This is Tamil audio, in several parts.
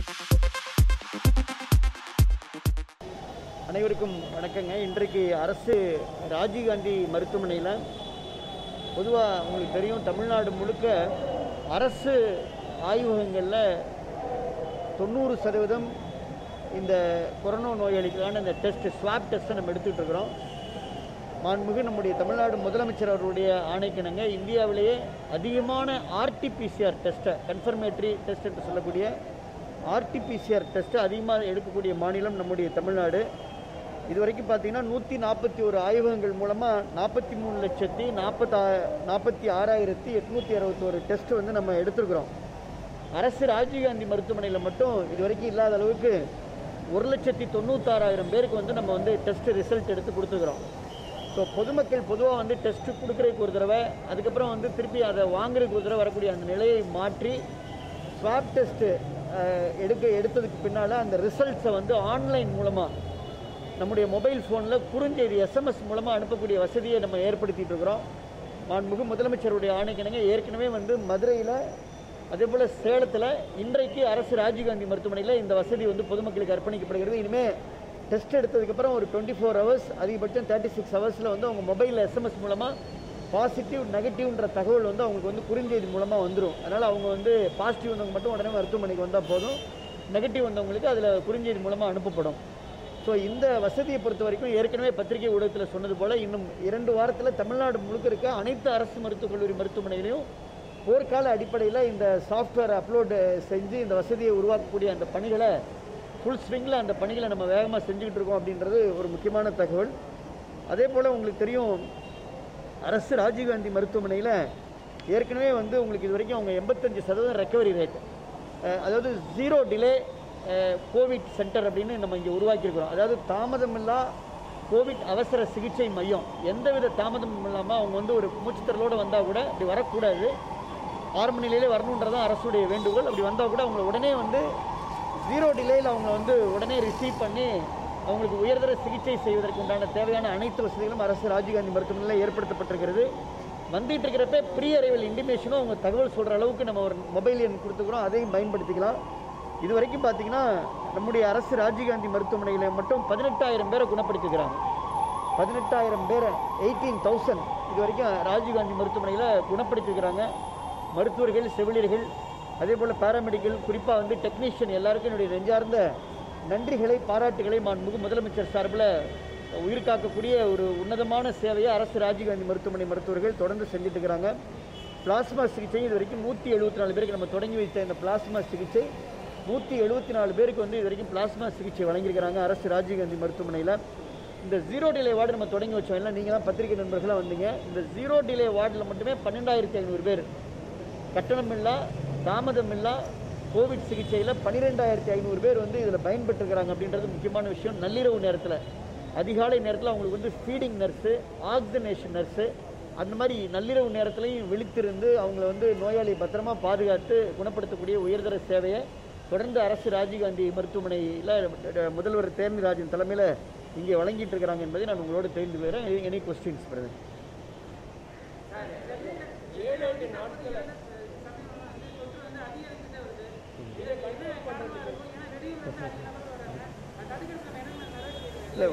அனைவருக்கும் வணக்கங்க இன்றைக்கு அரசு ராஜீவ்காந்தி மருத்துவமனையில் பொதுவாக உங்களுக்கு தெரியும் தமிழ்நாடு முழுக்க அரசு ஆய்வகங்களில் தொண்ணூறு சதவீதம் இந்த கொரோனா நோயாளிகளான இந்த டெஸ்ட் ஸ்வாப் டெஸ்ட்டை நம்ம எடுத்துகிட்டு இருக்கிறோம் மாண்புமிகு நம்முடைய தமிழ்நாடு முதலமைச்சர் அவருடைய ஆணைக்கிணங்க இந்தியாவிலேயே அதிகமான ஆர்டிபிசிஆர் டெஸ்ட்டை கன்ஃபர்மேட்டரி டெஸ்ட் என்று சொல்லக்கூடிய ஆர்டிபிசிஆர் டெஸ்ட்டை அதிகமாக எடுக்கக்கூடிய மாநிலம் நம்முடைய தமிழ்நாடு இது வரைக்கும் பார்த்தீங்கன்னா நூற்றி நாற்பத்தி ஒரு ஆய்வகங்கள் மூலமாக நாற்பத்தி மூணு லட்சத்தி நாற்பத்தா நாற்பத்தி ஆறாயிரத்தி எட்நூற்றி அறுபத்தோரு டெஸ்ட் வந்து நம்ம எடுத்திருக்கிறோம் அரசு ராஜீவ்காந்தி மருத்துவமனையில் மட்டும் இது வரைக்கும் இல்லாத அளவுக்கு ஒரு லட்சத்தி தொண்ணூத்தாறாயிரம் பேருக்கு வந்து நம்ம வந்து டெஸ்ட் ரிசல்ட் எடுத்து கொடுத்துக்கிறோம் ஸோ பொதுமக்கள் பொதுவாக வந்து டெஸ்ட் கொடுக்குறதுக்கு ஒரு தடவை அதுக்கப்புறம் வந்து திருப்பி அதை வாங்குறதுக்கு ஒரு தடவை வரக்கூடிய அந்த நிலையை மாற்றி ஸ்வாப் டெஸ்ட்டு எடுக்க எடுத்ததுக்கு பின்னால் அந்த ரிசல்ட்ஸை வந்து ஆன்லைன் மூலமாக நம்முடைய மொபைல் ஃபோனில் குறுஞ்செய்தி எஸ்எம்எஸ் மூலமாக அனுப்பக்கூடிய வசதியை நம்ம ஏற்படுத்திட்டு இருக்கிறோம் மாண்புமிகு முதலமைச்சருடைய ஆணைக்கிணங்க ஏற்கனவே வந்து மதுரையில் அதே போல் சேலத்தில் இன்றைக்கு அரசு ராஜீவ்காந்தி மருத்துவமனையில் இந்த வசதி வந்து பொதுமக்களுக்கு அர்ப்பணிக்கப்படுகிறது இனிமேல் டெஸ்ட் எடுத்ததுக்கப்புறம் ஒரு டுவெண்ட்டி ஃபோர் ஹவர்ஸ் அதிகபட்சம் தேர்ட்டி சிக்ஸ் ஹவர்ஸில் வந்து அவங்க மொபைலில் எஸ்எம்எஸ் மூலமாக பாசிட்டிவ் நெகட்டிவ்ன்ற தகவல் வந்து அவங்களுக்கு வந்து குறுஞ்செய்தி மூலமாக வந்துடும் அதனால் அவங்க வந்து பாசிட்டிவ் வந்தவங்க மட்டும் உடனே மருத்துவமனைக்கு வந்தால் போதும் நெகட்டிவ் வந்தவங்களுக்கு அதில் குறுஞ்செய்தி மூலமாக அனுப்பப்படும் ஸோ இந்த வசதியை பொறுத்த வரைக்கும் ஏற்கனவே பத்திரிகை ஊடகத்தில் சொன்னது போல் இன்னும் இரண்டு வாரத்தில் தமிழ்நாடு முழுக்க இருக்க அனைத்து அரசு மருத்துவக் கல்லூரி மருத்துவமனைகளையும் போர்க்கால அடிப்படையில் இந்த சாஃப்ட்வேர் அப்லோடு செஞ்சு இந்த வசதியை உருவாக்கக்கூடிய அந்த பணிகளை ஃபுல் ஸ்விங்கில் அந்த பணிகளை நம்ம வேகமாக செஞ்சுக்கிட்டு இருக்கோம் அப்படின்றது ஒரு முக்கியமான தகவல் அதே போல் உங்களுக்கு தெரியும் அரசு ராஜீவ்காந்தி மருத்துவமனையில் ஏற்கனவே வந்து உங்களுக்கு இது வரைக்கும் அவங்க எண்பத்தஞ்சு சதவீதம் ரெக்கவரி ரேட் அதாவது ஜீரோ டிலே கோவிட் சென்டர் அப்படின்னு நம்ம இங்கே உருவாக்கியிருக்கிறோம் அதாவது தாமதமில்லா கோவிட் அவசர சிகிச்சை மையம் எந்தவித தாமதமும் இல்லாமல் அவங்க வந்து ஒரு மூச்சுத்தரலோடு வந்தால் கூட அப்படி வரக்கூடாது ஆரம்ப நிலையிலே வரணுன்றதான் அரசுடைய வேண்டுகோள் அப்படி வந்தால் கூட அவங்கள உடனே வந்து ஜீரோ டிலேயில் அவங்க வந்து உடனே ரிசீவ் பண்ணி அவங்களுக்கு உயர்தர சிகிச்சை செய்வதற்கு உண்டான தேவையான அனைத்து வசதிகளும் அரசு ராஜீவ்காந்தி மருத்துவமனையில் ஏற்படுத்தப்பட்டிருக்கிறது வந்துட்டு இருக்கிறப்ப ப்ரீ அரைவல் இன்டிமேஷனும் அவங்க தகவல் சொல்கிற அளவுக்கு நம்ம ஒரு மொபைல் எண் கொடுத்துக்கிறோம் அதையும் பயன்படுத்திக்கலாம் இது வரைக்கும் பார்த்தீங்கன்னா நம்முடைய அரசு ராஜீவ்காந்தி மருத்துவமனையில் மட்டும் பதினெட்டாயிரம் பேரை குணப்படுத்திக்கிறாங்க பதினெட்டாயிரம் பேரை எயிட்டீன் தௌசண்ட் இது வரைக்கும் ராஜீவ்காந்தி மருத்துவமனையில் குணப்படுத்திக்கிறாங்க மருத்துவர்கள் செவிலியர்கள் அதே போல் பேராமெடிக்கல் குறிப்பாக வந்து டெக்னீஷியன் எல்லாருக்கும் என்னுடைய நெஞ்சார்ந்த நன்றிகளை பாராட்டுகளை மாண்புமிகு முதலமைச்சர் சார்பில் உயிர் காக்கக்கூடிய ஒரு உன்னதமான சேவையை அரசு ராஜீவ்காந்தி மருத்துவமனை மருத்துவர்கள் தொடர்ந்து செஞ்சுட்டு இருக்கிறாங்க பிளாஸ்மா சிகிச்சை இது வரைக்கும் நூற்றி எழுபத்தி நாலு பேருக்கு நம்ம தொடங்கி வைத்த இந்த பிளாஸ்மா சிகிச்சை நூற்றி எழுபத்தி நாலு பேருக்கு வந்து இது வரைக்கும் பிளாஸ்மா சிகிச்சை வழங்கியிருக்கிறாங்க அரசு ராஜீவ்காந்தி மருத்துவமனையில் இந்த ஜீரோ டிலே வார்டு நம்ம தொடங்கி வச்சோம் இல்லை நீங்களாம் பத்திரிகை நண்பர்களாக வந்தீங்க இந்த ஜீரோ டிலே வார்டில் மட்டுமே பன்னெண்டாயிரத்தி ஐநூறு பேர் கட்டணமில்லா தாமதமில்லா கோவிட் சிகிச்சையில் பன்னிரெண்டாயிரத்தி ஐநூறு பேர் வந்து இதில் பயன்பெற்றுக்கிறாங்க அப்படின்றது முக்கியமான விஷயம் நள்ளிரவு நேரத்தில் அதிகாலை நேரத்தில் அவங்களுக்கு வந்து ஃபீடிங் நர்ஸு ஆக்சிஜனேஷன் நர்ஸு அந்த மாதிரி நள்ளிரவு நேரத்துலையும் விழித்திருந்து அவங்கள வந்து நோயாளியை பத்திரமா பாதுகாத்து குணப்படுத்தக்கூடிய உயர்தர சேவையை தொடர்ந்து அரசு ராஜீவ்காந்தி மருத்துவமனையில் முதல்வர் தேர்மிராஜன் தலைமையில் இங்கே வழங்கிட்டு இருக்கிறாங்க என்பதை நான் உங்களோட தெரிந்து போகிறேன் எனி கொஸ்டின்ஸ் பிரதர் இல்லை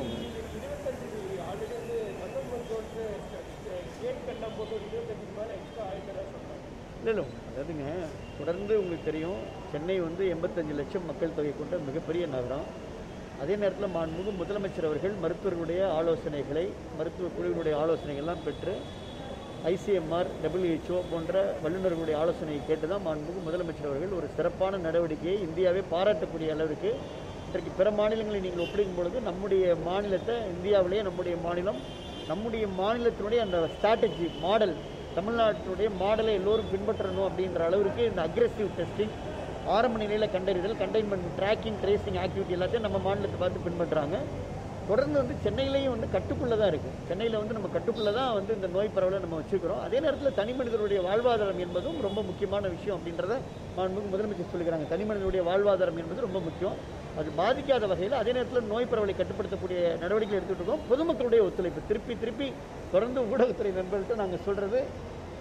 இல்லை இல்லை அதாவதுங்க தொடர்ந்து உங்களுக்கு தெரியும் சென்னை வந்து எண்பத்தஞ்சு லட்சம் மக்கள் தொகை கொண்ட மிகப்பெரிய நகரம் அதே நேரத்தில் மாண்புமிகு முதலமைச்சர் அவர்கள் மருத்துவர்களுடைய ஆலோசனைகளை மருத்துவ குழுவினுடைய ஆலோசனைகள்லாம் பெற்று ஐசிஎம்ஆர் டபிள்யூஹெச்ஓ போன்ற வல்லுநர்களுடைய ஆலோசனையை கேட்டு தான் மாண்புமிகு முதலமைச்சர் அவர்கள் ஒரு சிறப்பான நடவடிக்கையை இந்தியாவே பாராட்டக்கூடிய அளவிற்கு இன்றைக்கு பிற மாநிலங்களை நீங்கள் ஒப்பிடும் பொழுது நம்முடைய மாநிலத்தை இந்தியாவிலேயே நம்முடைய மாநிலம் நம்முடைய மாநிலத்தினுடைய அந்த ஸ்ட்ராட்டஜி மாடல் தமிழ்நாட்டினுடைய மாடலை எல்லோரும் பின்பற்றணும் அப்படின்ற அளவிற்கு இந்த அக்ரெசிவ் டெஸ்டிங் ஆரம்ப நிலையில் கண்டறிதல் கண்டெய்ன்மெண்ட் ட்ராக்கிங் ட்ரேசிங் ஆக்டிவிட்டி எல்லாத்தையும் நம்ம மாநிலத்தை பார்த்து பின்பற்றுறாங்க தொடர்ந்து வந்து சென்னையிலையும் வந்து கட்டுக்குள்ளே தான் இருக்குது சென்னையில் வந்து நம்ம கட்டுக்குள்ளே தான் வந்து இந்த நோய் பரவலை நம்ம வச்சுக்கிறோம் அதே நேரத்தில் தனி மனிதனுடைய வாழ்வாதாரம் என்பதும் ரொம்ப முக்கியமான விஷயம் அப்படின்றத மாண்புமிகு முதலமைச்சர் சொல்லிக்கிறாங்க தனி மனிதனுடைய வாழ்வாதாரம் என்பது ரொம்ப முக்கியம் அது பாதிக்காத வகையில் அதே நேரத்தில் நோய் பரவலை கட்டுப்படுத்தக்கூடிய நடவடிக்கைகள் எடுத்துகிட்டு இருக்கோம் பொதுமக்களுடைய ஒத்துழைப்பு திருப்பி திருப்பி தொடர்ந்து ஊடகத்துறை நண்பர்கள்ட்ட நாங்கள் சொல்கிறது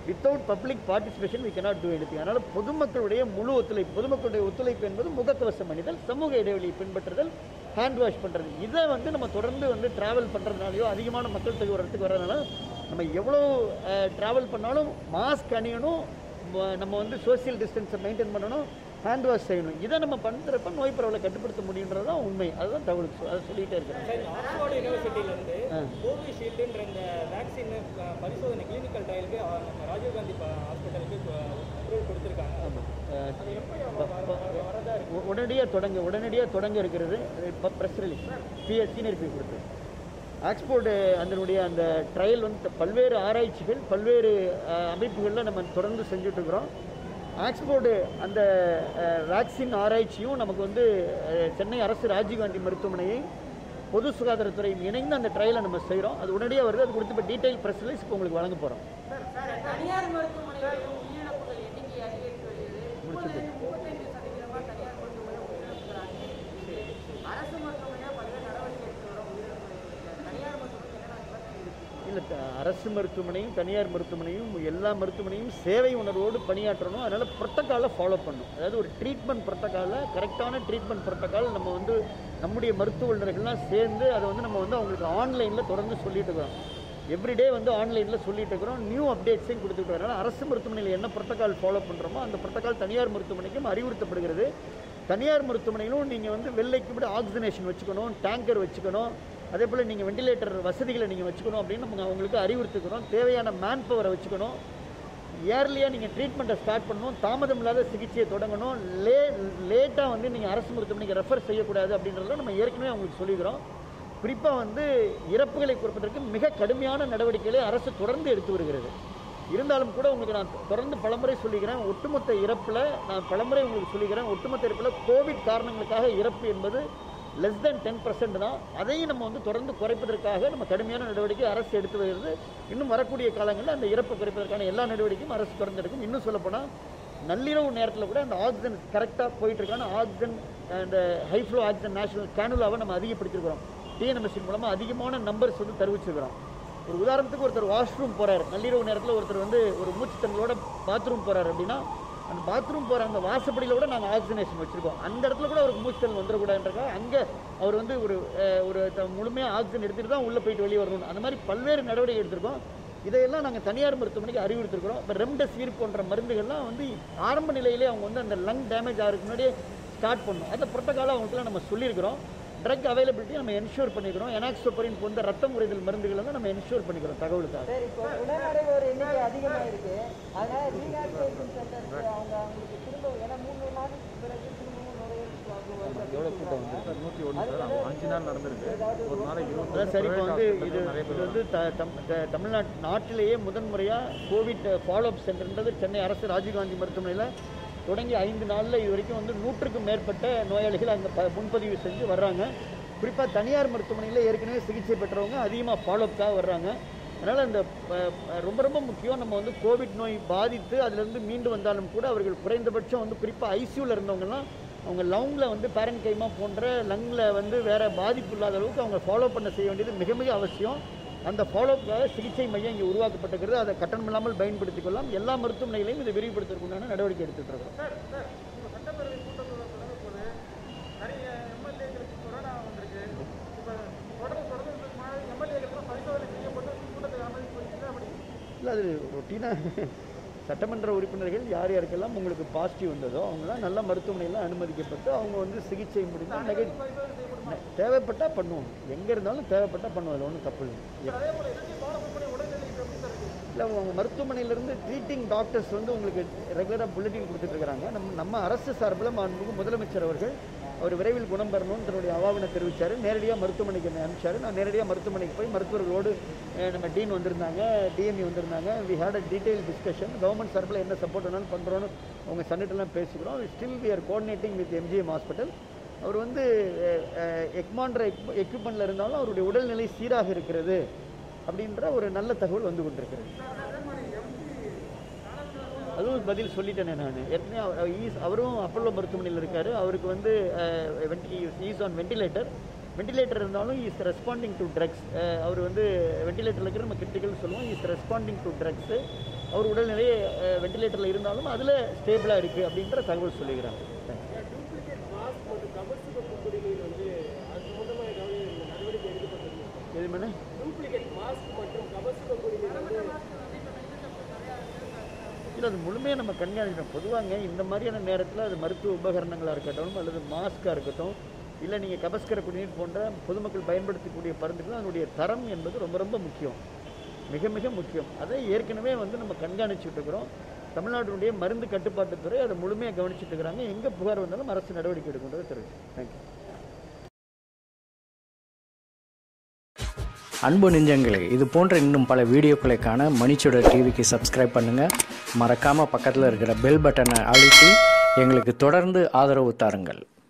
without public participation we cannot do anything அதனால் பொதுமக்களுடைய முழு ஒத்துழைப்பு பொதுமக்களுடைய ஒத்துழைப்பு என்பது முகக்கவசம் அணிதல் சமூக இடைவெளியை பின்பற்றுதல் ஹேண்ட் வாஷ் பண்ணுறது இதை வந்து நம்ம தொடர்ந்து வந்து ட்ராவல் பண்ணுறதுனாலையோ அதிகமான மக்கள் தொகை ஒரு இடத்துக்கு வர்றதுனால நம்ம எவ்வளோ ட்ராவல் பண்ணாலும் மாஸ்க் அணியணும் ம- நம்ம வந்து சோஷியல் டிஸ்டன்ஸை மெயின்டைன் பண்ணணும் ஹேண்ட் வாஷ் செய்யணும் இதை நம்ம பண்ணுறப்ப நோய் பரவலை கட்டுப்படுத்த முடியுன்றது தான் உண்மை அதுதான் தகவல் சொ- அதை சொல்லிகிட்டே இருக்கிறேன் சார் இந்த ஆக்ஸ்போர்ட் யூனிவர்சிட்டியிலேருந்து ஆ. கோவிஷீல்டுன்ற இந்த வேக்சின் பரிசோதனை கிளினிக்கல் ட்ரையலுக்கு நம்ம ராஜீவ்காந்தி ஹாஸ்பிட்டலுக்கு அப்ரூவல் கொடுத்துருக்காங்க ஆமாம் அது எப்போ வரதா இருக்கு உடனடியாக தொடங்க உடனடியாக தொடங்க இருக்கிறது இப்போ press release PS senior P கொடுத்து ஆக்ஸ்போர்டு அதனுடைய அந்த ட்ரையல் வந்து பல்வேறு ஆராய்ச்சிகள் பல்வேறு அமைப்புகளில் நம்ம தொடர்ந்து செஞ்சுட்ருக்குறோம் ஆக்ஸ்போர்டு அந்த வேக்சின் ஆராய்ச்சியும் நமக்கு வந்து அஹ், சென்னை அரசு ராஜீவ்காந்தி மருத்துவமனையை பொது சுகாதாரத்துறையும் இணைந்து அந்த ட்ரையலை நம்ம செய்கிறோம் அது உடனடியாக வருது அது கொடுத்து இப்போ டீட்டெயில் ப்ரெஸ் ரிலீஸ் இப்போ உங்களுக்கு வழங்க போகிறோம் தனியார் மருத்துவமனைகளிலும் உயிரிழப்புகள் எண்ணிக்கை அதிகரித்து வருகிறது முப்பது முப்பத்தைந்து சதவீதமாக தனியார் மருத்துவமனை உயிரிழப்புகள் அதிகரித்து அரசு மருத்துவமனையாக பல்வேறு நடவடிக்கை எடுத்து வர உயிரிழப்புகள் தனியார் மருத்துவமனை என்னென்ன நிபந்தனை இருக்கு இல்லை த- அரசு மருத்துவமனையும் தனியார் மருத்துவமனையும் எல்லா மருத்துவமனையும் சேவை உணர்வோடு பணியாற்றணும் அதனால் ப்ரோட்டோக்காலை ஃபாலோ பண்ணணும் அதாவது ஒரு ட்ரீட்மெண்ட் ப்ரோட்டோக்காலில் கரெக்டான ட்ரீட்மெண்ட் ப்ரோட்டோக்கால் நம்ம வந்து நம்முடைய மருத்துவ வல்லுநர்கள்லாம் சேர்ந்து அதை வந்து நம்ம வந்து அவங்களுக்கு ஆன்லைனில் தொடர்ந்து சொல்லிட்டு இருக்கிறோம் எவ்ரிடே வந்து ஆன்லைனில் சொல்லிட்டு இருக்கிறோம் நியூ அப்டேட்ஸையும் கொடுத்துட்டு வரனால அரசு மருத்துவமனையில் என்ன ப்ரோட்டோக்கால் ஃபாலோ பண்ணுறோமோ அந்த ப்ரோட்டோக்கால் தனியார் மருத்துவமனைக்கும் அறிவுறுத்தப்படுகிறது தனியார் மருத்துவமனையிலும் நீங்கள் வந்து வெள்ளைக்கு விட ஆக்சிஜனேஷன் வச்சுக்கணும் டேங்கர் வச்சுக்கணும் அதே போல் நீங்கள் வெண்டிலேட்டர் வசதிகளை நீங்கள் வச்சுக்கணும் அப்படின்னு நம்ம அவங்களுக்கு அறிவுறுத்துக்கிறோம் தேவையான மேன் பவரை வச்சுக்கணும் இயர்லியாக நீங்கள் ட்ரீட்மெண்ட்டை ஸ்டார்ட் பண்ணணும் தாமதம் இல்லாத சிகிச்சையை தொடங்கணும் லே லேட்டாக வந்து நீங்கள் அரசு மருத்துவமனைக்கு ரெஃபர் செய்யக்கூடாது அப்படின்றத நம்ம ஏற்கனவே அவங்களுக்கு சொல்லிக்கிறோம் குறிப்பாக வந்து இறப்புகளை குறைப்பதற்கு மிக கடுமையான நடவடிக்கைகளை அரசு தொடர்ந்து எடுத்து வருகிறது இருந்தாலும் கூட உங்களுக்கு நான் தொடர்ந்து பலமுறை சொல்லிக்கிறேன் ஒட்டுமொத்த இறப்பில் நான் பலமுறை உங்களுக்கு சொல்லிக்கிறேன் ஒட்டுமொத்த இறப்பில் கோவிட் காரணங்களுக்காக இறப்பு என்பது லெஸ் தென் டென் பர்சன்ட் தான் அதையும் நம்ம வந்து தொடர்ந்து குறைப்பதற்காக நம்ம கடுமையான நடவடிக்கை அரசு எடுத்து வருகிறது இன்னும் வரக்கூடிய காலங்களில் அந்த இறப்பை குறைப்பதற்கான எல்லா நடவடிக்கையும் அரசு தொடர்ந்து எடுக்கும் இன்னும் சொல்லப்போனால் நள்ளிரவு நேரத்தில் கூட அந்த ஆக்சிஜன் கரெக்டாக போயிட்டு இருக்கான ஆக்சிஜன் அந்த ஹை ஃப்ளோ ஆக்சிஜன் நேஷனல் கேனுலாவை நம்ம அதிகப்படுத்திருக்கிறோம் டிஎன்எம்எஸ்சி மூலமாக அதிகமான நம்பர்ஸ் வந்து தெரிவிச்சிருக்கிறோம் ஒரு உதாரணத்துக்கு ஒருத்தர் வாஷ்ரூம் போறாரு நள்ளிரவு நேரத்தில் ஒருத்தர் வந்து ஒரு மூச்சுத்தங்களோட பாத்ரூம் போறாரு அப்படின்னா அந்த பாத்ரூம் போகிற அந்த வாசப்படியில் கூட நாங்கள் ஆக்சிஜனேஷன் வச்சுருக்கோம் அந்த இடத்துல கூட அவருக்கு மூச்சுத்தல் வந்துடக்கூடாதுன்றக்காக அங்கே அவர் வந்து ஒரு அஹ், ஒரு த- முழுமையாக ஆக்சிஜன் எடுத்துகிட்டு தான் உள்ளே போயிட்டு வெளியே வரணும் அந்த மாதிரி பல்வேறு நடவடிக்கை எடுத்திருக்கோம் இதையெல்லாம் நாங்கள் தனியார் மருத்துவமனைக்கு அறிவுறுத்திருக்கிறோம் இப்போ ரெம்டெசிவிர் போன்ற மருந்துகள்லாம் வந்து ஆரம்ப நிலையிலே அவங்க வந்து அந்த லங் டேமேஜ் ஆகிறதுக்கு முன்னாடியே ஸ்டார்ட் பண்ணணும் அந்த புரோட்டோக்கால அவங்களுக்குலாம் நம்ம சொல்லியிருக்கிறோம் ட்ரக் அவைலபிலிட்டி நம்ம என்ஷூர் பண்ணிக்கிறோம் எனாக்சோபரின் போன்ற ரத்தம் குறைதல் மருந்துகளை தான் நம்ம என்ஷூர் பண்ணிக்கிறோம் தகவலுக்காக சரி இப்போ உடனடைவோர் எண்ணிக்கை அதிகமாக இருக்கு அதனால ரீஹாபிலிட்டேஷன் சென்டருக்கு அவங்க அவங்களுக்கு திரும்ப ஏன்னா மூணு நாளுக்கு பிறகு திரும்பவும் நுழைவு எவ்வளோ கூட்டம் வந்து நூற்றி ஒன்று சார் அஞ்சு நாள் நடந்திருக்கு ஒரு நாளைக்கு இருபது அதான் சரி இப்போ வந்து இது இது வந்து த தம் த- தமிழ்நாட்டு நாட்டிலேயே முதன்முறையாக கோவிட் ஃபாலோஅப் சென்டர்ன்றது சென்னை அரசு ராஜீவ்காந்தி மருத்துவமனையில் தொடங்கி ஐந்து நாளில் இது வரைக்கும் வந்து நூற்றுக்கும் மேற்பட்ட நோயாளிகள் அங்கே ப முன்பதிவு செஞ்சு வர்றாங்க குறிப்பாக தனியார் மருத்துவமனையில் ஏற்கனவே சிகிச்சை பெற்றவங்க அதிகமாக ஃபாலோஅப்காக வர்றாங்க அதனால் அந்த அஹ், அஹ், ரொம்ப ரொம்ப முக்கியம் நம்ம வந்து கோவிட் நோய் பாதித்து அதிலிருந்து மீண்டு வந்தாலும் கூட அவர்கள் குறைந்தபட்சம் வந்து குறிப்பாக ஐசியூவில் இருந்தவங்கலாம் அவங்க லங்கில் வந்து பேரண்ட் கைமா போன்ற லங்கில் வந்து வேற பாதிப்பு இல்லாத அளவுக்கு அவங்க ஃபாலோ பண்ண செய்ய வேண்டியது மிக மிக அவசியம் அந்த ஃபாலோப்புக்காக சிகிச்சை மையம் இங்கே உருவாக்கப்பட்டிருக்கிறது அதை கட்டணம் இல்லாமல் பயன்படுத்திக் கொள்ளலாம் எல்லா மருத்துவமனைகளையும் இதை விரிவுபடுத்துவதற்கு உண்டான நடவடிக்கை எடுத்துட்டு இருக்கோம் சார் சார் உங்க சட்டப்பேரவை கூட்டத்தொடர் தொடங்க போது நிறைய எம்எல்ஏக்களுக்கு கொரோனா வந்திருக்கு இப்போ தொடர்ந்து தொடர்ந்து எம்எல்ஏக்களுக்கு பரிசோதனை செய்யப்பட்டு கூட்டத்துக்கு அனுமதிப்பு அப்படி இல்லை அது ரொட்டீனாக சட்டமன்ற உறுப்பினர்கள் யார் யாருக்கெல்லாம் உங்களுக்கு பாசிட்டிவ் வந்ததோ அவங்களாம் நல்ல மருத்துவமனையில் அனுமதிக்கப்பட்டு அவங்க வந்து சிகிச்சை முடிந்து நெகட்டிவ் பரிசோதனை செய்யப்படுமா தேவைப்பட்டால் பண்ணுவோம் எங்கே இருந்தாலும் தேவைப்பட்டால் பண்ணுவோம் அதில் ஒன்றும் தப்பு இல்லை அதே போல இலங்கை பாலசுப்ரமணிய உடல்நிலை இப்போ எப்படி சார் இருக்கு இல்லை அவங்க மருத்துவமனையிலேருந்து ட்ரீட்டிங் டாக்டர்ஸ் வந்து உங்களுக்கு ரெகுலராக புல்லட்டின் கொடுத்துட்ருக்காங்க நம்ம நம்ம அரசு சார்பில் மாண்புமிகு முதலமைச்சர் அவர்கள் அவர் விரைவில் குணம் பெறணும்னு தன்னுடைய அவாவினை தெரிவித்தார் நேரடியாக மருத்துவமனைக்கு என்னை அனுப்பிச்சாரு நான் நேரடியாக மருத்துவமனைக்கு போய் மருத்துவர்களோடு அஹ், நம்ம டீன் வந்திருந்தாங்க டிஎம்இ வந்திருந்தாங்க we had a detail discussion government சார்பில் என்ன சப்போர்ட் வேணாலும் பண்ணுறோன்னு அவங்க சன்னிட்டெல்லாம் பேசிக்கிறோம் still we are coordinating with MGM hospital அவர் வந்து எக்மான்ற எக்யூப்மெண்ட்டில் இருந்தாலும் அவருடைய உடல்நிலை சீராக இருக்கிறது அப்படின்ற ஒரு நல்ல தகவல் வந்து கொண்டிருக்கிறது அதுவும் பதில் சொல்லிட்டேனே நான் ஏற்கனவே அவர் ஈஸ் அவரும் அப்பல்லோ மருத்துவமனையில் இருக்கார் அவருக்கு வந்து ஈஸ் ஆன் வெண்டிலேட்டர் வெண்டிலேட்டர் இருந்தாலும் இஸ் ரெஸ்பாண்டிங் டு ட்ரக்ஸ் அவர் வந்து வெண்டிலேட்டரில் இருக்கிற நம்ம கிரிட்டிக்கல் சொல்லுவோம் இஸ் ரெஸ்பாண்டிங் டு ட்ரக்ஸு அவர் உடல்நிலை வெண்டிலேட்டரில் இருந்தாலும் அதில் ஸ்டேபிளாக இருக்குது அப்படின்ற தகவல் சொல்லிக்கிறாங்க எது மேலே இல்லை அது முழுமையாக நம்ம கண்காணிக்கணும் பொதுவாங்க இந்த மாதிரியான நேரத்தில் அது மருத்துவ உபகரணங்களாக இருக்கட்டும் அல்லது மாஸ்காக இருக்கட்டும் இல்லை நீங்கள் கபஸ்கர குடிநீர் போன்ற பொதுமக்கள் பயன்படுத்தக்கூடிய மருந்துகள் அதனுடைய தரம் என்பது ரொம்ப ரொம்ப முக்கியம் மிக மிக முக்கியம் அதை ஏற்கனவே வந்து நம்ம கண்காணிச்சுட்டு இருக்கிறோம் தமிழ்நாட்டினுடைய மருந்து கட்டுப்பாட்டுத்துறை அதை முழுமையாக கவனிச்சுட்டு இருக்கிறாங்க எங்கே புகார் வந்தாலும் அரசு நடவடிக்கை எடுக்கின்றது தெரிவிச்சு தேங்க்யூ அன்பு நெஞ்சங்களே இது போன்ற இன்னும் பல வீடியோக்களை காண மணிச்சுடர் டிவிக்கு சப்ஸ்கிரைப் பண்ணுங்கள் மறக்காமல் பக்கத்தில் இருக்கிற பெல் பட்டனை அழுத்தி எங்களுக்கு தொடர்ந்து ஆதரவு தாருங்கள்